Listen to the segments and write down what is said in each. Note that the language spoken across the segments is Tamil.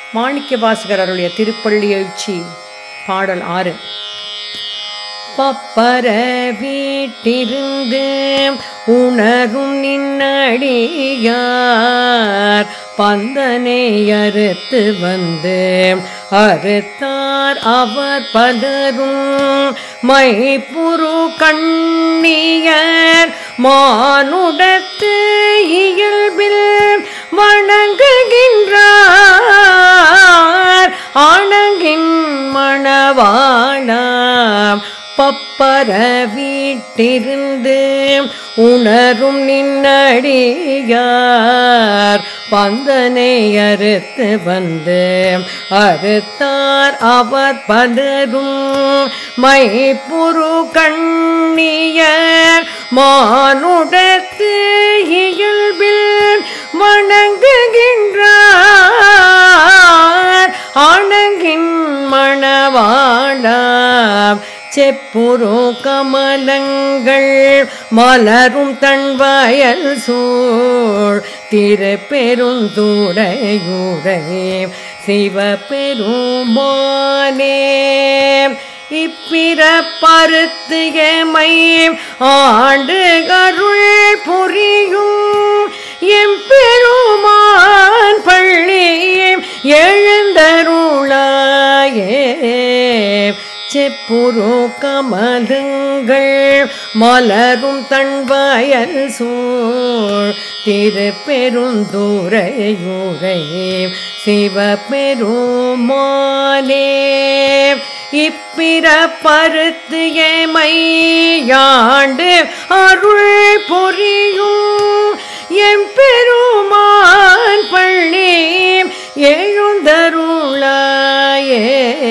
மாணிக்க வாசகர் அருளிய திருப்பள்ளி எழுச்சி பாடல் ஆறு பப்பர வீட்டிருந்து உணரும் நின்னடியார் பந்தனை அறுத்து வந்து அறுத்தார் அவர் பலரும் மைப்புரு கண்ணியர் மானுடத்து இயல்பில் வணங்குகின்றார் ஆணங்கின் மணவாளாம் பப்பர வீட்டிருந்து உணரும் நின்னடியார் பந்தனை அறுத்து வந்து அறுத்தார் அவர் பலரும் மைப்புரு கண்ணியர் மானுடத்து இயல்பில் வணங்குகின்றார் ஆணங்கின் மணவாடாம் செப்புரு கமலங்கள் மலரும் தன்வயல் சூழ் திருப்பெருந்துடையுடை சிவபெருமானே இப்பிறப்பறுத்து எமை ஆண்டு அருள் புரியும் எம்பெருமான் பள்ளி எழுந்தருளாயே செப்புரு கமலுங்கள் மலரும் தன்வயல் சூழ் திருப்பெருந்துரையுரை சிவபெருமானே இப்பிறப்பறுத்து எமையாண்டு அருள் பொரியும் எம்பெருமான் பள்ளி எழுந்தருளாயே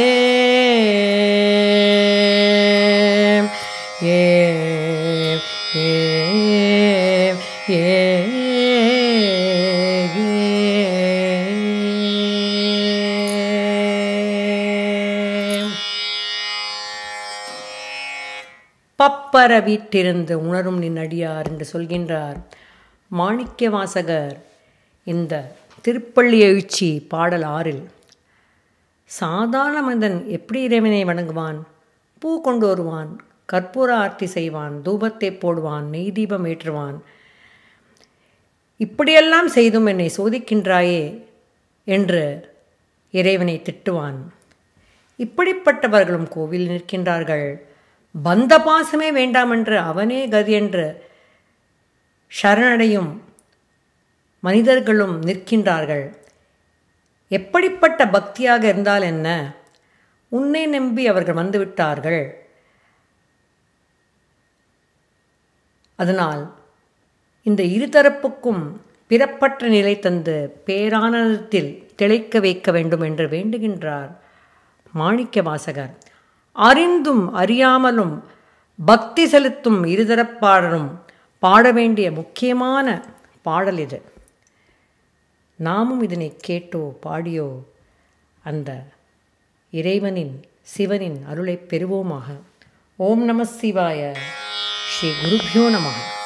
ஏ ஏ ஏ பப்பர வீட்டிருந்து உணரும் நின் அடியார் என்று சொல்கின்றார் மாணிக்க வாசகர் இந்த திருப்பள்ளி எழுச்சி பாடல் ஆறில் சாதாரண மனிதன் எப்படி இறைவனை வணங்குவான் பூ கொண்டு வருவான் கற்பூர ஆர்த்தி செய்வான் தூபத்தை போடுவான் நெய் தீபம் ஏற்றுவான் இப்படியெல்லாம் செய்தும் என்னை சோதிக்கின்றாயே என்று இறைவனை திட்டுவான் இப்படிப்பட்டவர்களும் கோவில் நிற்கின்றார்கள் பந்த பாசமே வேண்டாம் என்று அவனே கதி என்று சரணடையும் மனிதர்களும் நிற்கின்றார்கள் எப்படிப்பட்ட பக்தியாக இருந்தால் என்ன உன்னை நம்பி அவர்கள் வந்துவிட்டார்கள் அதனால் இந்த இருதரப்புக்கும் பிறப்பற்ற நிலை தந்து பேரானந்தத்தில் திளைக்க வைக்க வேண்டும் என்று வேண்டுகின்றார் மாணிக்க வாசகர் அறிந்தும் அறியாமலும் பக்தி செலுத்தும் இருதரப்பாடலும் பாட வேண்டிய முக்கியமான பாடல் இது நாமும் இதனை கேட்டோ பாடியோ அந்த இறைவனின் சிவனின் அருளை பெறுவோமாக ஓம் நம சிவாய ஸ்ரீ குருபியோ நமக